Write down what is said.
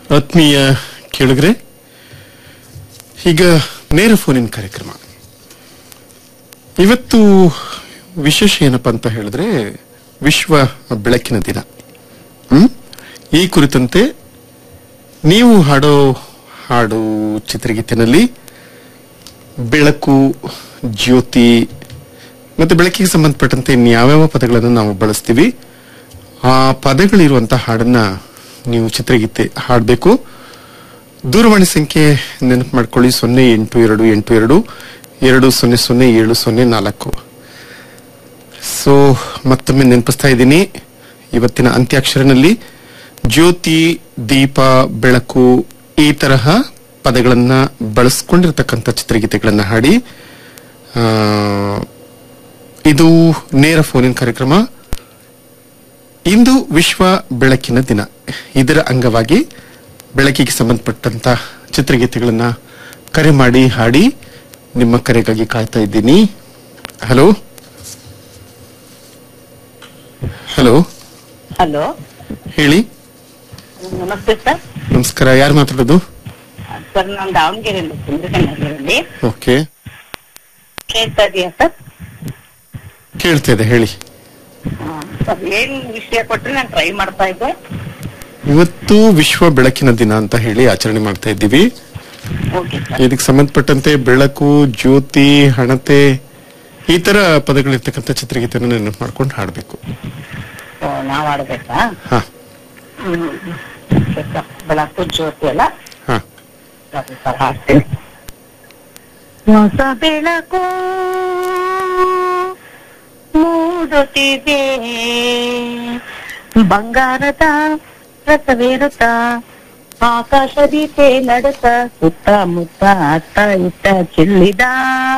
ಆತ್ಮೀಯ ಕೇಳಿದ್ರೆ ಈಗ ನೇರ ಫೋನಿನ ಕಾರ್ಯಕ್ರಮ ಇವತ್ತು ವಿಶೇಷ ಏನಪ್ಪಾ ಅಂತ ಹೇಳಿದ್ರೆ ವಿಶ್ವ ಬೆಳಕಿನ ದಿನ ಹ್ಮ್ ಈ ಕುರಿತಂತೆ ನೀವು ಹಾಡೋ ಹಾಡು ಚಿತ್ರಗೀತೆನಲ್ಲಿ ಬೆಳಕು ಜ್ಯೋತಿ ಮತ್ತೆ ಬೆಳಕಿಗೆ ಸಂಬಂಧಪಟ್ಟಂತೆ ಇನ್ಯಾವ್ಯಾವ ಪದಗಳನ್ನು ನಾವು ಬಳಸ್ತೀವಿ ಆ ಪದಗಳಿರುವಂತಹ ಹಾಡನ್ನ ನೀವು ಚಿತ್ರಗೀತೆ ಹಾಡಬೇಕು ದೂರವಾಣಿ ಸಂಖ್ಯೆ ನೆನಪು ಮಾಡ್ಕೊಳ್ಳಿ ಸೊನ್ನೆ ಎಂಟು ಎರಡು ಎಂಟು ಎರಡು ಎರಡು ಸೊನ್ನೆ ಸೊನ್ನೆ ಏಳು ಸೊನ್ನೆ ನಾಲ್ಕು ಸೊ ಮತ್ತೊಮ್ಮೆ ನೆನಪಿಸ್ತಾ ಇದ್ದೀನಿ ಇವತ್ತಿನ ಅಂತ್ಯಾಕ್ಷರನಲ್ಲಿ ಜ್ಯೋತಿ ದೀಪ ಬೆಳಕು ಈ ತರಹ ಪದಗಳನ್ನ ಬಳಸ್ಕೊಂಡಿರ್ತಕ್ಕಂಥ ಚಿತ್ರಗೀತೆಗಳನ್ನ ಹಾಡಿ ಆ, ಇದು ನೇರ ಫೋನಿನ ಕಾರ್ಯಕ್ರಮ ಇಂದು ವಿಶ್ವ ಬೆಳಕಿನ ದಿನ ಇದರ ಅಂಗವಾಗಿ ಬೆಳಕಿಗೆ ಸಂಬಂಧಪಟ್ಟಂತ ಚಿತ್ರಗೀತೆಗಳನ್ನ ಕರೆ ಮಾಡಿ ಹಾಡಿ ನಿಮ್ಮ ಕರೆಗಾಗಿ ಕಾಯ್ತಾ ಇದ್ದೀನಿ ಹಲೋ ಹಲೋ ಹಲೋ ಹೇಳಿ ನಮಸ್ತೆ ಸರ್ ನಮಸ್ಕಾರ ಯಾರು ಮಾತಾಡೋದು ಸರ್ ನಾನು ದಾವಣಗೆರೆಯಲ್ಲಿ ಚಂದ್ರಕನ್ಯಾಗಿರಲ್ಲಿ ಓಕೆ ಕೇಳ್ತಾ ಇದೆಯಾ ಸರ್ ಕೇಳ್ತಾ ಇದೆ ಹೇಳಿ ಹಾ, ಸರ್ ಏನ್ ವಿಷಯ ಕೊಟ್ರೆ ನಾನು ಟ್ರೈ ಮಾಡ್ತಾ ಇದ್ದೆ ಇವತ್ತು ವಿಶ್ವ ಬೆಳಕಿನ ದಿನ ಅಂತ ಹೇಳಿ ಆಚರಣೆ ಮಾಡ್ತಾ ಇದ್ದೀವಿ ಓಕೆ ಸರ್ ಇದಕ್ಕೆ ಸಂಬಂಧಪಟ್ಟಂತೆ ಬೆಳಕು ಜ್ಯೋತಿ ಹಣತೆ ಈ ತರ ಪದಗಳಿರ್ತಕ್ಕಂಥ ಚಿತ್ರಗೀತೆನ ನೆನಪು ಮಾಡ್ಕೊಂಡು ಹಾಡಬೇಕು ಓ, ನಾವ್ ಆಡ್ಬೇಕಾ ಹಾ ಹ್ಮ್ ಓಕೆ ಸರ್. ಬೆಳಕು ಜ್ಯೋತಿ ಅಲ್ಲ ಹಾ ಸರಿ ಸರ್ ಹಾಡ್ತೀನಿ ಹೊಸ ಬೆಳಕು ಮೂಡುತ್ತಿದೆ ಬಂಗಾರದ ರಸವೇರುತ್ತ ಆಕಾಶ ದೀಪೆ ನಡುತ್ತ ಸುತ್ತಮುತ್ತ ಅತ್ತ ಇತ್ತ ಚೆಲ್ಲಿದ